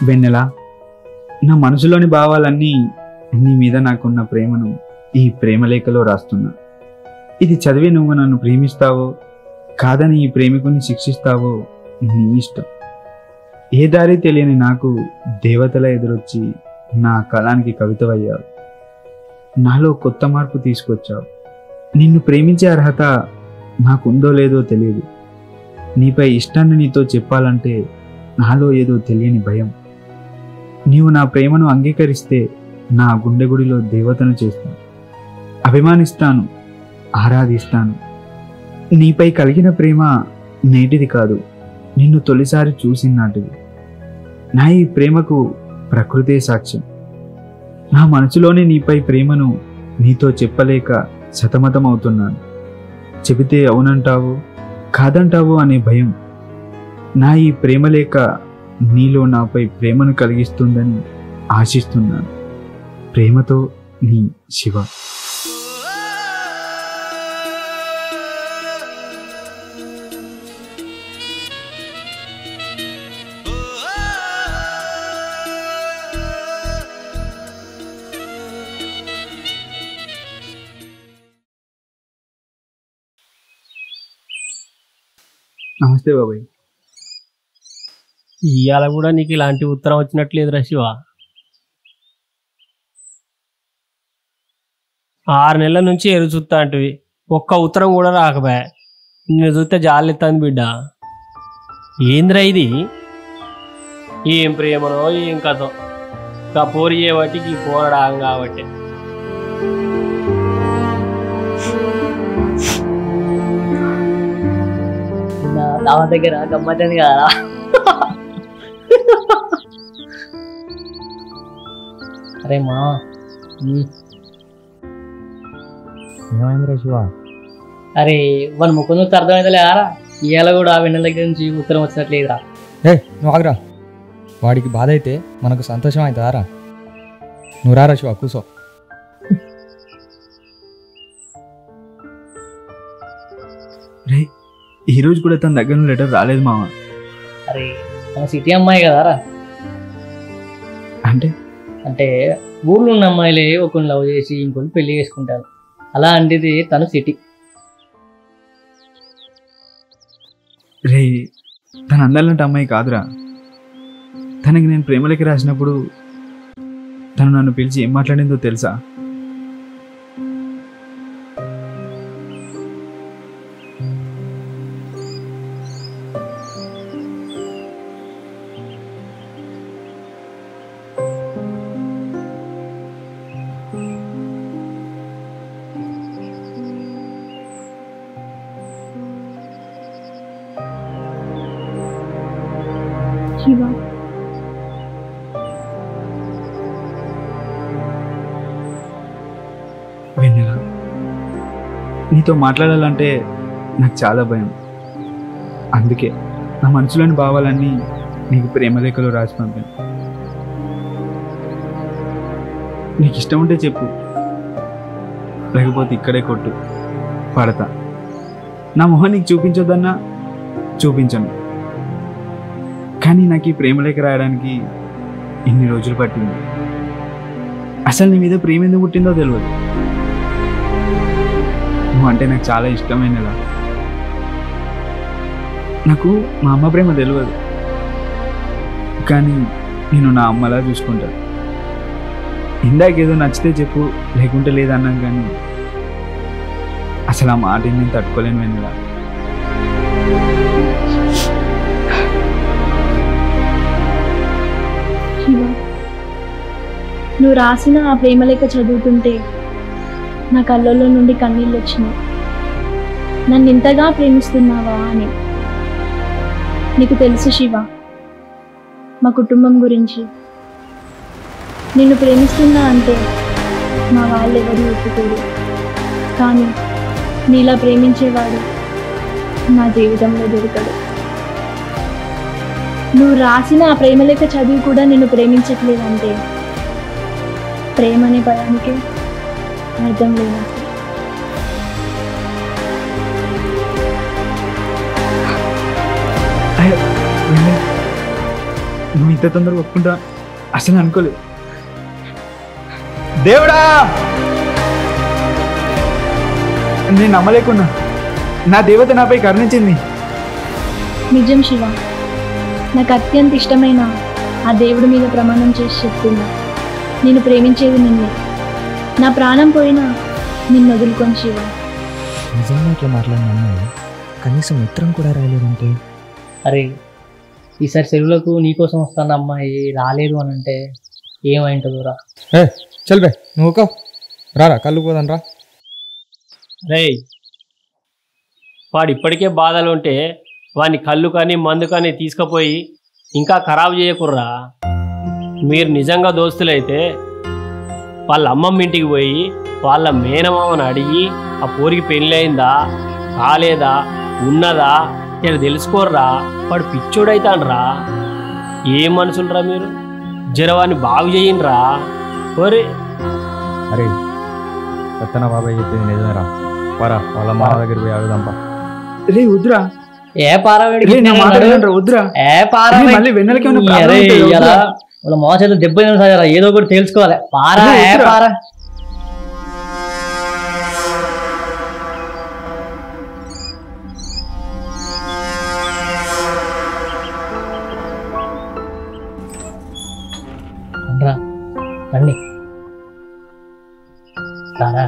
వెన్నెల నా మనసులోని భావాలన్నీ నీ మీద నాకున్న ప్రేమను ఈ ప్రేమలేఖలో రాస్తున్నా ఇది చదివి నువ్వు నన్ను ప్రేమిస్తావో కాదని ఈ ప్రేమికుని శిక్షిస్తావో నీ ఇష్టం ఏ దారి తెలియని నాకు దేవతల ఎదురొచ్చి నా కళానికి కవితవయ్యావు నాలో కొత్త మార్పు తీసుకొచ్చావు నిన్ను ప్రేమించే అర్హత నాకుందో లేదో తెలియదు నీపై ఇష్టాన్ని నీతో చెప్పాలంటే నాలో ఏదో తెలియని భయం నీవు నా ప్రేమను అంగీకరిస్తే నా గుండె గుడిలో దేవతను చేస్తాను అభిమానిస్తాను ఆరాధిస్తాను నీపై కలిగిన ప్రేమ నేటిది కాదు నిన్ను తొలిసారి చూసిన నాటిది నా ఈ ప్రేమకు ప్రకృతే సాక్ష్యం నా మనసులోని నీపై ప్రేమను నీతో చెప్పలేక సతమతమవుతున్నాను చెబితే అవునంటావు కాదంటావు అనే భయం నా ఈ ప్రేమ లేక నీలో నాపై ప్రేమను కలిగిస్తుందని ఆశిస్తున్నాను ప్రేమతో నీ శివ నమస్తే బాబాయ్ ఇవాళ కూడా నీకు ఇలాంటి ఉత్తరం వచ్చినట్లేదురా శివ ఆరు నెలల నుంచి ఎదురు చూస్తా అంటివి ఒక్క ఉత్తరం కూడా రాకపోయా నిన్ను చూస్తే జాలెత్తాను బిడ్డ ఏంద్రా ఇది ఏం ప్రేమనో ఏం కథో ఇంకా పోరి చేయబట్టి ఈ పోరడాగం కాబట్టి నా దావ దగ్గర గమ్మత్తని కదా అరే మా ఏమైందిరా శివ అరే మన ముఖం చూస్తే అర్థమైందిలే ఆరా ఇవాళ కూడా ఆ వెన్నెల దగ్గర నుంచి ఉత్తరం వచ్చినట్లేదురా ఏ నువ్వు ఆగరా వాడికి బాధ అయితే మనకు సంతోషం అవుతుందారా నువ్వు రారా శివ కూసో రే ఈ రోజు కూడా తన దగ్గర నుండి లెటర్ రాలేదు మామ అరే మన సిటీ అమ్మాయి కదారా అంటే అంటే ఊర్లో ఉన్న అమ్మాయిలే ఒకరిని లవ్ చేసి ఇంకొని పెళ్లి చేసుకుంటారు అలా అంటేది తను సిటీ రే తన అందాలంటే అమ్మాయి కాదురా తనకి నేను ప్రేమలకి రాసినప్పుడు తను నన్ను పిలిచి ఏం మాట్లాడిందో తెలుసా శివ వెన్నెల నీతో మాట్లాడాలంటే నాకు చాలా భయం అందుకే నా మనసులోని భావాలన్నీ నీకు ప్రేమలేఖలో రాసి పంపాను నీకు ఇష్టం ఉంటే చెప్పు లేకపోతే ఇక్కడే కొట్టు పడతా నా మొహం నీకు చూపించొద్దన్నా చూపించను కానీ నాకు ఈ ప్రేమలేఖ రాయడానికి ఇన్ని రోజులు పట్టింది అసలు నీ మీద ప్రేమ ఎందుకు పుట్టిందో తెలియదు నువ్వు అంటే నాకు చాలా ఇష్టమైనలా నాకు మా అమ్మ ప్రేమ తెలియదు కానీ నేను నా అమ్మలా చూసుకుంటాను ఇందాకేదో నచ్చితే చెప్పు లేకుంటే లేదన్నాం కానీ అసలు ఆ మాట నేను తట్టుకోలేను వెన్నెలా శివ నువ్వు రాసిన ఆ ప్రేమలేఖ చదువుతుంటే నా కళ్ళల్లో నుండి కన్నీళ్ళు వచ్చినాయి నన్ను ఇంతగా ప్రేమిస్తున్నావా అని నీకు తెలుసు శివ మా కుటుంబం గురించి నిన్ను ప్రేమిస్తున్నా అంటే మా వాళ్ళు ఎవరు ఒప్పుకోరు కానీ నీలా ప్రేమించేవాడు నా జీవితంలో దొరకడు నువ్వు రాసిన ఆ ప్రేమలేఖ చదివి కూడా నిన్ను ప్రేమించట్లేదంటే ప్రేమ అనే పదానికి అర్థం లేదు అసలు. అయ్యో, వెన్నెల. నువ్వు ఇంత తొందరగా ఒప్పుకుంటా అసలు అనుకోలేదు దేవుడా నేను నమ్మలేకున్నా నా దేవత నాపై కరుణించింది నిజం శివ నాకు అత్యంత ఇష్టమైన ఆ దేవుడి మీద ప్రమాణం చేసి చెప్తున్నా నేను ప్రేమించేది నిన్నే నా ప్రాణం పోయినా నిన్ను వదులుకొని శివ నిజంగా ఇట్లా మాట్లాడిన అమ్మాయి కనీసం మిత్రం కూడా రాలేదంటే అరే ఈసారి సెలవులకు నీకోసం వస్తాను అమ్మాయి రాలేదు అని అంటే ఏమైంటుందో ఏ చల్ బే నువ్వు ఒక రారా కళ్ళు పోదాం రా రేయ్ వాడు ఇప్పటికే బాధలు ఉంటే వాని కళ్ళు కానీ మందు కానీ తీసుకుపోయి ఇంకా ఖరాబ్ చేయకుర్రా మీరు నిజంగా దోస్తులైతే వాళ్ళ అమ్మమ్మ ఇంటికి పోయి వాళ్ళ మేనమామని అడిగి ఆ పోరికి పెళ్ళయిందా కాలేదా ఉన్నదా నేను తెలుసుకోర్రా వాడు పిచ్చోడైతాన్రా ఏ మనుషులరా మీరు జరవాన్ని బాగు చేయండిరా ఒరే అరే సత్తన బాబాయ్ చెప్పింది నిజమేరా పరా వాళ్ళ మా దగ్గర పోయి అడుగుదాంపా రే వద్దురా ఏ పారావేడి రే నా మాట వినరా, వద్దురా ఏ పారా రే, మళ్ళీ వెన్నెలకి ఏమైనా problem అరే ఉంటుందా? ఇయ్యాల వాళ్ళ మోసాలు దెబ్బ తిన సాగరా ఏదో ఒకటి తెలుసుకోవాలి పారా అరే, ఏ వద్దురా. పారా రా రండి రారా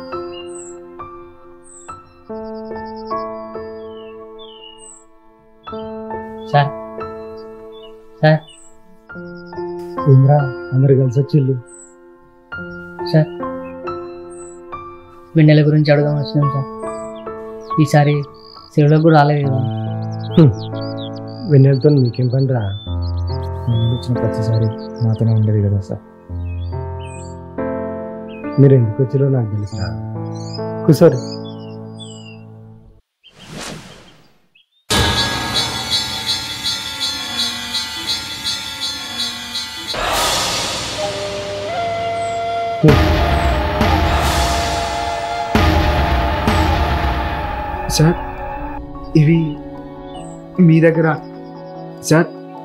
సార్ సార్ ఇంద్రా అందరు కలిసి వచ్చిళ్ళు సార్ వెన్నెల గురించి అడగడం వచ్చినాం సార్ ఈసారి సెలవులకు కూడా రాలేదు కదా వెన్నెలతో మీకేం పని రా నేను వచ్చిన ప్రతిసారి నాతోనే ఉండేది కదా సార్ మీరు ఎందుకు వచ్చిలో నాకు తెలుసా కూర్చోరు సార్ ఇవి మీ దగ్గర సార్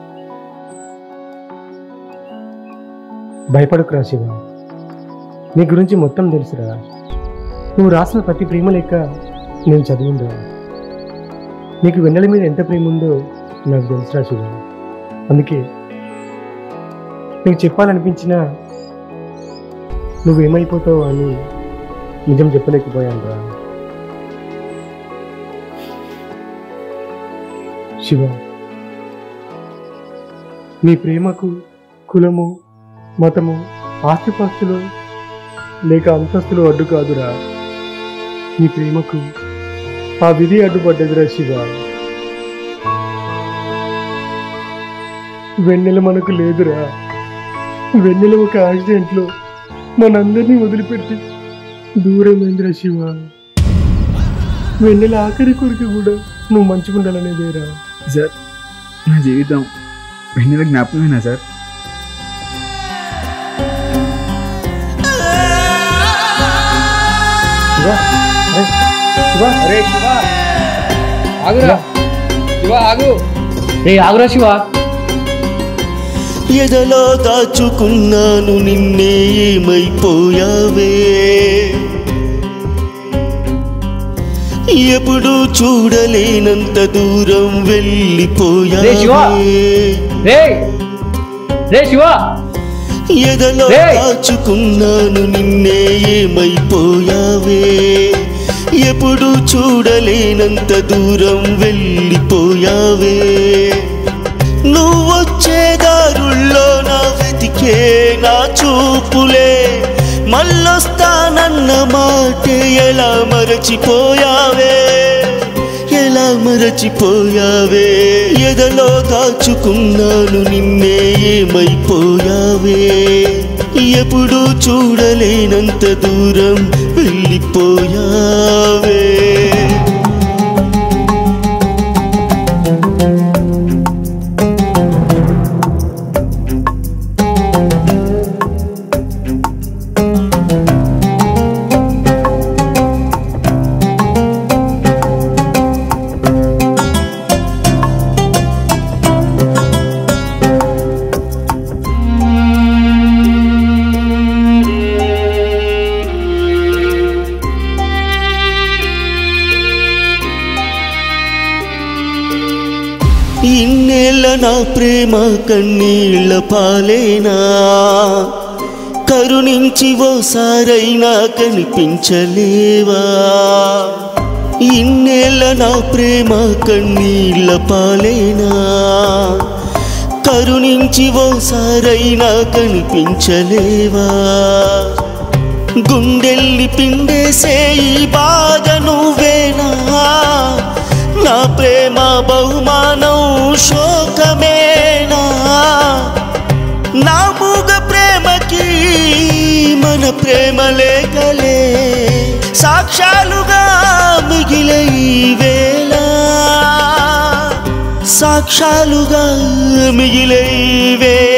భయపడకురా శివ నీ గురించి మొత్తం తెలుసురా నువ్వు రాసిన ప్రతి ప్రేమ లెక్క నేను చదివిందా నీకు వెన్నెల మీద ఎంత ప్రేమ ఉందో నాకు తెలుసురా శివ అందుకే నీకు చెప్పాలనిపించినా నువ్వేమైపోతావు అని నిజం చెప్పలేకపోయాను రా శివ నీ ప్రేమకు కులము మతము ఆస్తిపాస్తులు లేక అంతస్తులు అడ్డు కాదురా నీ ప్రేమకు ఆ విధి అడ్డుపడ్డదిరా శివ వెన్నెల మనకు లేదురా వెన్నెల ఒక యాక్సిడెంట్లో మనందరినీ వదిలిపెట్టి దూరమైందిరా శివ వెన్నెల ఆఖరి కొడుకు కూడా నువ్వు మంచిగుండాలనేదేరా సార్ నా జీవితం వెన్నెల జ్ఞాపకమేనా సార్ శివ అరే శివ అరే శివ ఆగురా శివ ఆగు రే ఆగురా శివ ఎదలో దాచుకున్నాను నిన్నే ఏమైపోయావే ఎప్పుడు చూడలేనంత దూరం రే శివ! వెళ్ళిపోయావే రే రే శివ ఎదలో రేయ్! దాచుకున్నాను నిన్నే ఏమైపోయావే ఎప్పుడు చూడలేనంత దూరం వెళ్ళిపోయావే నువ్వొచ్చే దారుల్లో నా వెతికే నా చూపులే మళ్ళొస్తానన్న మాటే ఎలా మరచిపోయావే ఎలా మరచిపోయావే ఎదలో దాచుకున్నాను నిన్నే ఏమైపోయావే ఎప్పుడు చూడలేనంత దూరం వెళ్ళిపోయావే ఇన్నేళ్ళ నా ప్రేమ కన్నీళ్ళ పాలేనా కరుణించి ఓసారైనా కనిపించలేవా ఇన్నేళ్ళ నా ప్రేమ కన్నీళ్ళ పాలేనా కరుణించి ఓసారైనా కనిపించలేవా గుండెల్ని పిండేసే ఈ బాధ నువ్వేనా నా ప్రేమ బహుమానం శోకమేనా నా మూగ ప్రేమకి మన ప్రేమ లేఖలే సాక్ష్యాలుగా మిగిలే ఈ వేళ సాక్ష్యాలుగా మిగిలే ఈ వేళ